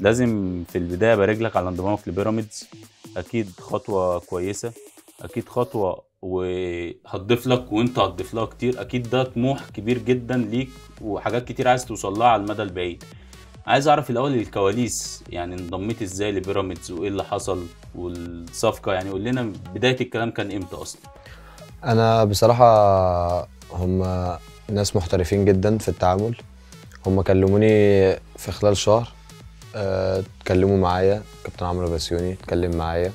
لازم في البدايه ابارك لك على انضمامك لبيراميدز اكيد خطوه كويسه اكيد خطوه وهتضيف لك وانت هتضيف لها كتير اكيد ده طموح كبير جدا ليك وحاجات كتير عايز توصل لها على المدى البعيد عايز اعرف الاول الكواليس يعني انضميت ازاي لبيراميدز وايه اللي حصل والصفقه يعني قول لنا بدايه الكلام كان امتى اصلا انا بصراحه هم ناس محترفين جدا في التعامل هم كلموني في خلال شهر آه، اتكلموا معايا كابتن عمرو بسيوني اتكلم معايا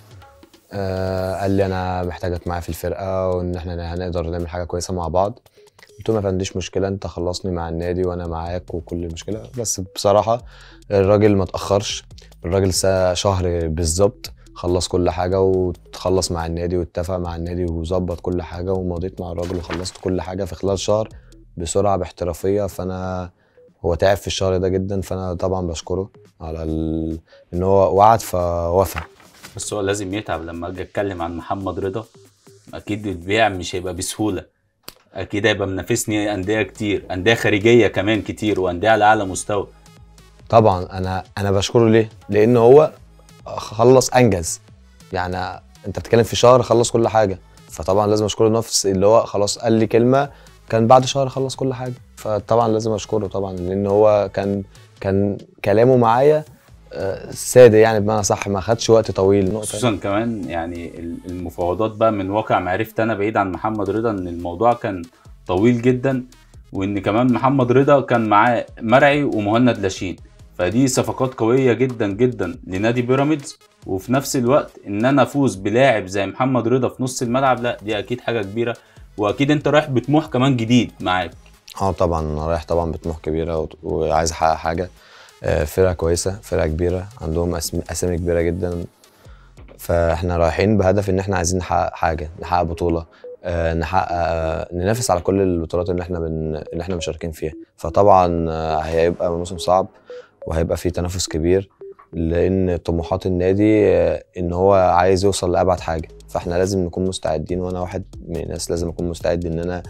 آه، قال لي انا محتاجك معايا في الفرقه وان احنا هنقدر نعمل حاجه كويسه مع بعض قلت له ما عنديش مشكله انت خلصني مع النادي وانا معاك وكل المشكله بس بصراحه الراجل ما تاخرش الراجل سا- شهر بالظبط خلص كل حاجه وتخلص مع النادي واتفق مع النادي وظبط كل حاجه ومضيت مع الراجل وخلصت كل حاجه في خلال شهر بسرعه باحترافيه فانا هو تعب في الشهر ده جدا فانا طبعا بشكره على ال... ان هو وعد فوفى بس هو لازم يتعب لما اجي اتكلم عن محمد رضا اكيد البيع مش هيبقى بسهوله اكيد هيبقى منافسني انديه كتير انديه خارجيه كمان كتير وانديه على اعلى مستوى طبعا انا انا بشكره ليه لان هو خلص انجز يعني انت بتتكلم في شهر خلص كل حاجه فطبعا لازم اشكره نفس اللي هو خلاص قال لي كلمه كان بعد شهر خلص كل حاجه فطبعا لازم اشكره طبعا لان هو كان كان كلامه معايا آه، سادة يعني بمعنى صح ما خدش وقت طويل نقطة خصوصا كمان يعني المفاوضات بقى من واقع معرفتي انا بعيد عن محمد رضا ان الموضوع كان طويل جدا وان كمان محمد رضا كان معاه مرعي ومهند لاشين فدي صفقات قويه جدا جدا لنادي بيراميدز وفي نفس الوقت ان انا افوز بلاعب زي محمد رضا في نص الملعب لا دي اكيد حاجه كبيره واكيد انت رايح بطموح كمان جديد معاك اه طبعا انا رايح طبعا بطموح كبيره وت- وعايز احقق حاجه آه، فرقه كويسه فرقه كبيره عندهم أسم- اسامي كبيره جدا فاحنا رايحين بهدف ان احنا عايزين نحقق حاجه نحقق بطوله آه، نحقق آه، ننافس على كل البطولات اللي احنا بن... اللي احنا مشاركين فيها فطبعا آه، هيبقى موسم صعب وهيبقى فيه تنافس كبير لان طموحات النادي آه، ان هو عايز يوصل لابعد حاجه فاحنا لازم نكون مستعدين وانا واحد من الناس لازم اكون مستعد ان انا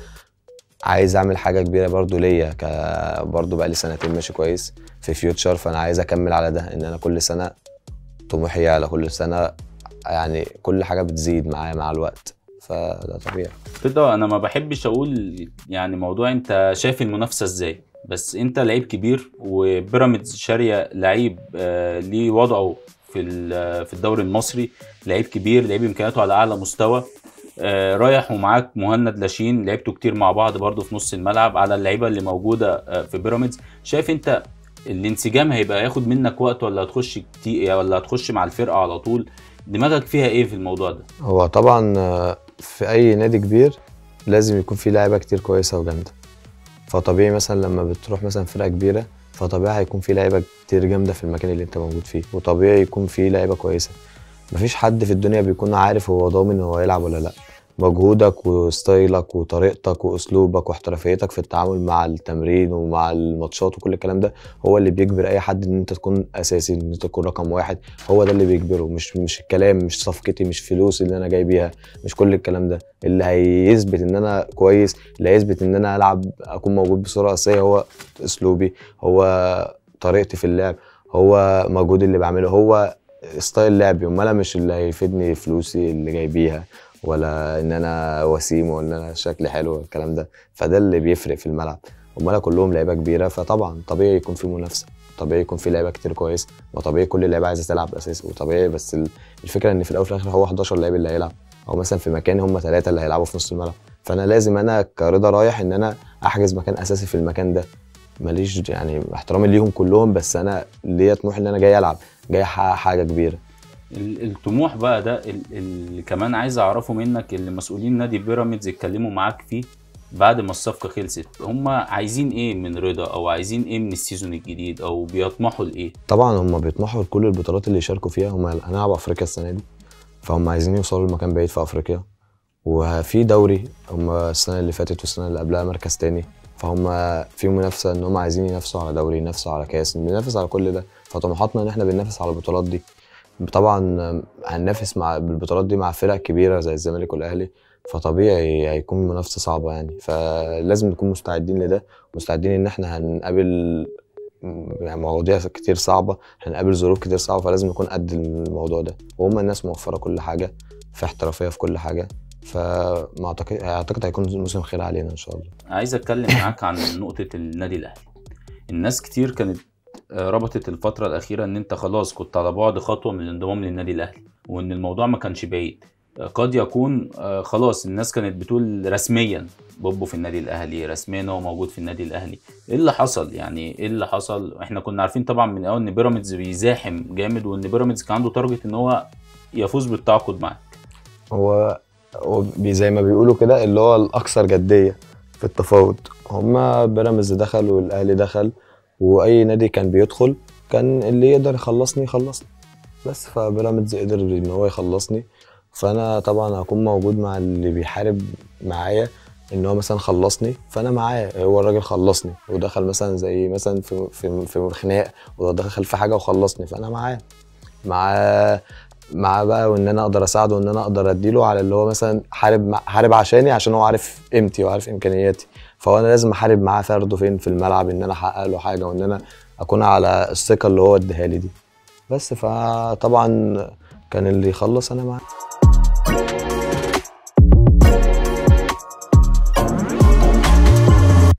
عايز اعمل حاجه كبيره برضو ليا ك برضو بقى لي سنتين ماشي كويس في فيوتشر فانا عايز اكمل على ده ان انا كل سنه طموحي على كل سنه يعني كل حاجه بتزيد معايا مع الوقت فده طبيعي رضا انا ما بحبش اقول يعني موضوع انت شايف المنافسه ازاي بس انت لعيب كبير وبيراميدز شاريه لعيب آه، ليه وضعه في ال- في الدوري المصري لعيب كبير لعيب امكانياته على اعلى مستوى آه، رايح ومعاك مهند لاشين لعبتوا كتير مع بعض برضو في نص الملعب على اللعيبه اللي موجوده آه، في بيراميدز شايف انت الانسجام هيبقى ياخد منك وقت ولا هتخش كتير ولا هتخش مع الفرقه على طول دماغك فيها ايه في الموضوع ده هو طبعا آه، في اي نادي كبير لازم يكون فيه لعيبه كتير كويسه وجامده فطبيعي مثلا لما بتروح مثلا فرقه كبيره فطبيعي هيكون في لعيبه كتير جامده في المكان اللي انت موجود فيه وطبيعي يكون في لعيبه كويسه مفيش حد في الدنيا بيكون عارف هو ضامن هو يلعب ولا لا مجهودك وستايلك وطريقتك واسلوبك واحترافيتك في التعامل مع التمرين ومع الماتشات وكل الكلام ده هو اللي بيجبر اي حد ان انت تكون اساسي ان انت تكون رقم واحد هو ده اللي بيجبره مش مش الكلام مش صفقتي مش فلوسي اللي انا جاي بيها مش كل الكلام ده اللي هيثبت ان انا كويس اللي هيثبت ان انا العب اكون موجود بصوره اساسيه هو اسلوبي هو طريقتي في اللعب هو مجهودي اللي بعمله هو ستايل لعبي امال أنا مش اللي هيفيدني فلوسي اللي جاي بيها ولا ان انا وسيم ولا ان انا شكلي حلو والكلام ده فده اللي بيفرق في الملعب امال كلهم لعيبه كبيره فطبعا طبيعي يكون في منافسه طبيعي يكون في لعيبه كتير كويس وطبيعي كل اللعيبه عايزه تلعب اساسي وطبيعي بس ال- الفكره ان في الاول وفي الاخر هو 11 لعيب اللي هيلعب او مثلا في مكان هم ثلاثه اللي هيلعبوا في نص الملعب فانا لازم انا كرضا رايح ان انا احجز مكان اساسي في المكان ده ماليش يعني احترامي ليهم كلهم بس انا ليا طموح ان انا جاي العب جاي احقق حاجه كبيره ال- الطموح بقى ده ال- اللي كمان عايز اعرفه منك اللي مسؤولين نادي بيراميدز اتكلموا معاك فيه بعد ما الصفقه خلصت هم عايزين ايه من رضا او عايزين ايه من السيزون الجديد او بيطمحوا لايه طبعا هم بيطمحوا لكل البطولات اللي يشاركوا فيها هم هنلعب افريقيا السنه دي فهم عايزين يوصلوا لمكان بعيد في افريقيا وفي دوري هم السنه اللي فاتت والسنه اللي قبلها مركز تاني فهم في منافسه ان هم عايزين ينافسوا على دوري ينافسوا على كاس بننافس على كل ده فطموحاتنا ان احنا بننافس على البطولات دي طبعا هننافس مع بالبطولات دي مع فرق كبيره زي الزمالك والاهلي فطبيعي هيكون منافسه صعبه يعني فلازم نكون مستعدين لده مستعدين ان احنا هنقابل يعني مواضيع كتير صعبه هنقابل ظروف كتير صعبه فلازم نكون قد الموضوع ده وهم الناس موفره كل حاجه في احترافيه في كل حاجه فما اعتقد اعتقد هيكون موسم خير علينا ان شاء الله عايز اتكلم معاك عن نقطه النادي الاهلي الناس كتير كانت آه، ربطت الفتره الاخيره ان انت خلاص كنت على بعد خطوه من الانضمام للنادي الاهلي وان الموضوع ما كانش بعيد آه، قد يكون آه، خلاص الناس كانت بتقول رسميا بوبو في النادي الاهلي رسميا هو موجود في النادي الاهلي ايه اللي حصل يعني ايه اللي حصل احنا كنا عارفين طبعا من الاول ان بيراميدز بيزاحم جامد وان بيراميدز كان عنده تارجت ان هو يفوز بالتعاقد معاك هو هو بي- زي ما بيقولوا كده اللي هو الاكثر جديه في التفاوض هما بيراميدز دخل والاهلي دخل واي نادي كان بيدخل كان اللي يقدر يخلصني يخلصني بس فبيراميدز قدر ان هو يخلصني فانا طبعا هكون موجود مع اللي بيحارب معايا ان هو مثلا خلصني فانا معاه هو الراجل خلصني ودخل مثلا زي مثلا في في في خناق ودخل في حاجه وخلصني فانا معاه معاه معاه بقى وان انا اقدر اساعده وان انا اقدر اديله على اللي هو مثلا حارب مع- حارب عشاني عشان هو عارف قيمتي وعارف امكانياتي فهو انا لازم احارب معاه فرده فين في الملعب ان انا احقق له حاجه وان انا اكون على الثقه اللي هو اداها لي دي بس فطبعا كان اللي يخلص انا معاه